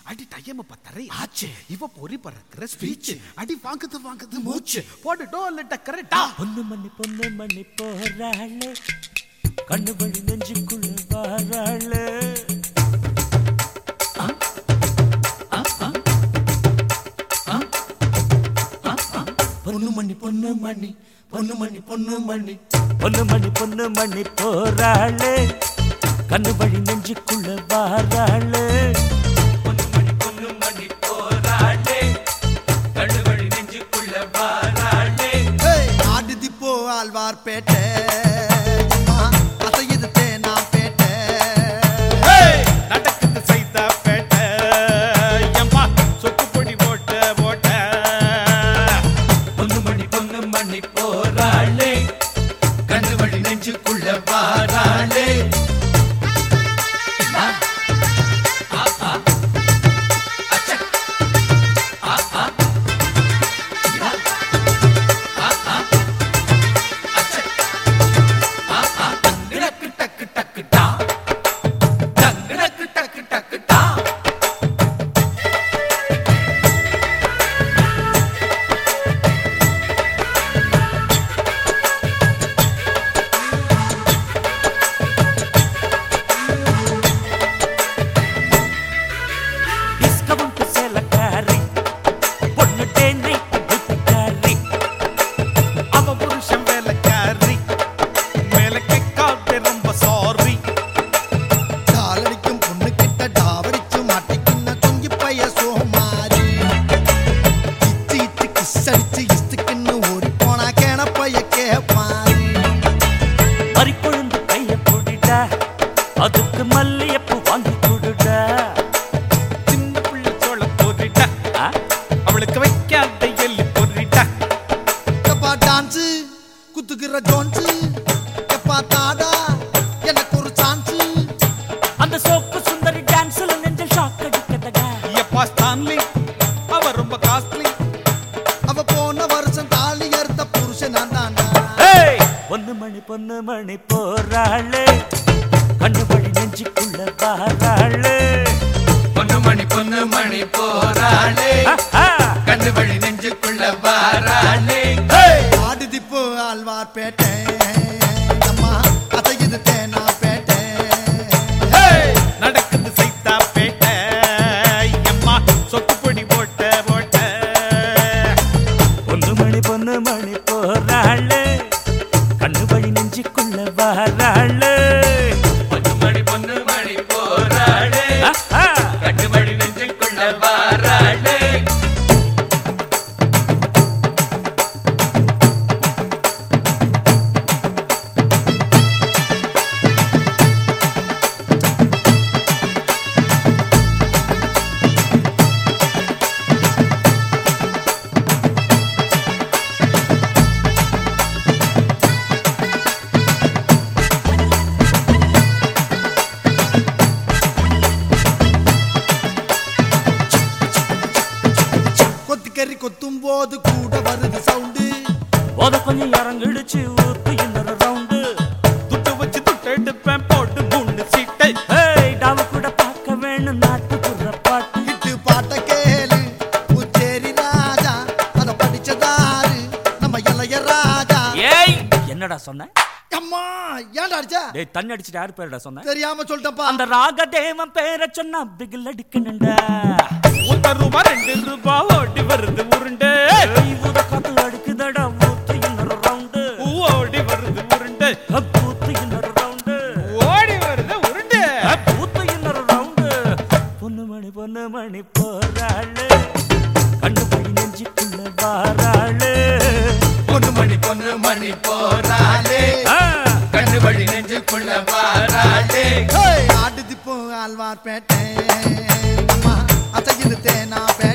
அடி டைம் பத்தரை ஆச்சு. இவ பொறி பறக்கிற ஸ்பீச் அடி வாங்குது வாங்குது மூச்சு போடு டோல் டக்கரட்டா பொண்ணு மணி பொண்ணு மணி போறாளே கண்ணு வழி நெஞ்சுக்குள்ள வாராளே பொண்ணு மணி பொண்ணு மணி பொண்ணு மணி பொண்ணு மணி பொண்ணு மணி பொண்ணு மணி போறாளே கண்ணு வழி நெஞ்சுக்குள்ள வாராளே பொண்ணு மணி பொண்ணு மணி போறாளே கண்ணு வழி நெஞ்சுக்குள்ள வாராளே ஆடுதி போ ஆழ்வார்பேட்டை அம்மா, அசையுது தேனாம்பேட்டை நடக்குது சைதா பேட்ட எம்மா சொக்கு பொடி போட்ட போட்ட பொண்ணு மணி பொண்ணு மணி போறாளே கண்ணு வழி நெஞ்சுக்குள்ள வாராளே டக்கு டக்கு டக்கு டா டக்கு டக்கு டக்கு டக்கு டா டிஸ்கவுண்ட் சேலக்காரி பொண்ணு தேனை புத்திக்காரி அவ புருஷன் வேலைக்காரி மேல கேட்காத ரொம்ப சாரி காலடிக்கும் பொண்ணு கிட்ட டாவடிச்சு மாட்டிக்கின்ன தொங்கி பைய சோமாரி இச்சு இச்சு கிஸ் அடிச்சு இஸ்துக்குன்னு ஓடி போனா கேன பைய கேப்பாரி மறி கொழுந்து கைய பொடிடா அதுக்கு மல்லியப்பூ வாங்கி கொடுடா சின்ன புள்ள சோள போரிட்டா ஆ? அவளுக்கு வைக்காத எள்ளி பொறிட்டா எப்பா டான்ஸு குத்துக்கிற ஜோன்ஸு எப்பா தாடா எனக்கு ஒரு சான்ஸு அந்த சோப்பு சுந்தரி டான்ஸ்ல நெஞ்ச ஷாக் அடிக்கதடா எப்பா ஸ்டான்லி அவ ரொம்ப காஸ்ட்லி அவ போன வருஷம் தாலி அறுத்த புருஷன் நான் தாண்டா ஏய் பொண்ணு மணி பொண்ணு மணி போறாளே கண்ணு வழி நெஞ்சுக்குள்ள வாராளே பொண்ணு மணி பொண்ணு மணி போறாளே ஆஹா! கண்ணு வழி நெஞ்சுக்குள்ள வாராளே ஆடுதி போ ஆழ்வார்பேட்டை அம்மா அசையுது தேனாம்பேட்டை நடக்குது சைத்தா பேட்ட எம்மா சொக்கு பொடி போட்ட போட்ட பொண்ணு மணி பொண்ணு மணி போறாளே கண்ணு வழி நெஞ்சுக்குள்ள வாராளே பொண்ணு மணி பொண்ணு மணி போறாளே ஆஹா! கண்ணு வழி நெஞ்சுக்குள்ள வாராளே கொத்திக்கறி கொத்தும் போது கூட வருது சவுண்டு போத கொஞ்சம் இறங்கிடுச்சு ஊத்து இன்னொரு ரவுண்டு துட்டு வச்சு துட்டு எடுப்பேன் போட்டு மூணு சீட்டை ஏய் டாவ கூட பார்க்க வேணும் நாட்டுப்புற பாட்டு இட்டு பாட்ட கேளு புச்சேரி ராஜா அத படிச்சதாரு நம்ம இளைய ராஜா ஏய் என்னடா சொன்ன அம்மா ஏன்டா அடிச்ச டேய் தண்ணி அடிச்சிட்டு யாரு பேருடா சொன்ன தெரியாம சொல்லிட்டப்பா அந்த ராகதேவன் பேரை சொன்னா பிகில் அடிக்கணும்டா ஒரு ரூபா ரெண்டு ரூபா ஓடி வருது உருண்டு ஏய் ஊத காத்து அடிக்குதடா ஊத்து இன்னொரு ரவுண்டு ஓடி வருது உருண்டு ஊத்து இன்னொரு ரவுண்டு ஓடி வருது உருண்டு ஊத்து இன்னொரு ரவுண்டு பொண்ணு மணி பொண்ணு மணி போறாளு கண்ணு போய் நெஞ்சுக்குள்ள வாராளு பொண்ணு மணி பொண்ணு மணி போறாளே ஆ, கண்ணு வழி நெஞ்சுக்குள்ள வாராளே ஆடுதி போ ஆழ்வார்பேட்டை அம்மா அசையுது தேனாம்பேட்டை